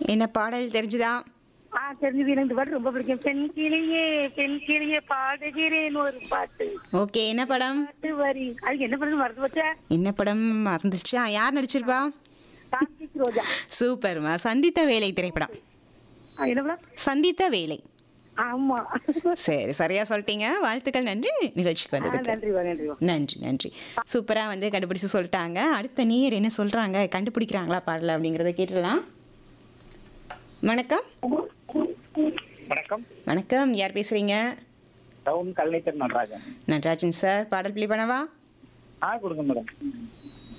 என்ன பாடல் தெரிஞ்சுதா ஆ தெரிஞ்சது எனக்கு இந்த பாட்டு ரொம்ப பிடிக்கும் பெண் கிளியே பெண் கிளியே பாடுகிறேன் ஒரு பாட்டு ஓகே என்ன படம் பாட்டு வரி அதுக்கு என்ன பண்ணு மறந்து போச்சா என்ன படம் மறந்துச்சா யார் நடிச்சிருப்பா கார்த்திக் ரோஜா சூப்பர்மா சந்தித்த வேலை திரைப்படம் ஆ, என்ன படம் சந்தித்த வேலை ஆமா சரி சரியா சொல்லிட்டீங்க வாழ்த்துக்கள் நன்றி நிகழ்ச்சிக்கு ஆ, வந்ததுக்கு நன்றி வா நன்றி வா நன்றி நன்றி சூப்பரா வந்து கண்டுபிடிச்சு சொல்லிட்டாங்க அடுத்த நீர் என்ன சொல்றாங்க கண்டுபிடிக்கிறாங்களா பாடல அப்படிங்கறத கேட்டுடலாம் வணக்கம் வணக்கம் வணக்கம் யார் பேசுறீங்க டவுன் கல்நீத்தர் நடராஜன் நடராஜன் சார் பாடல் பிளே பண்ணவா ஆ கொடுங்க மேடம்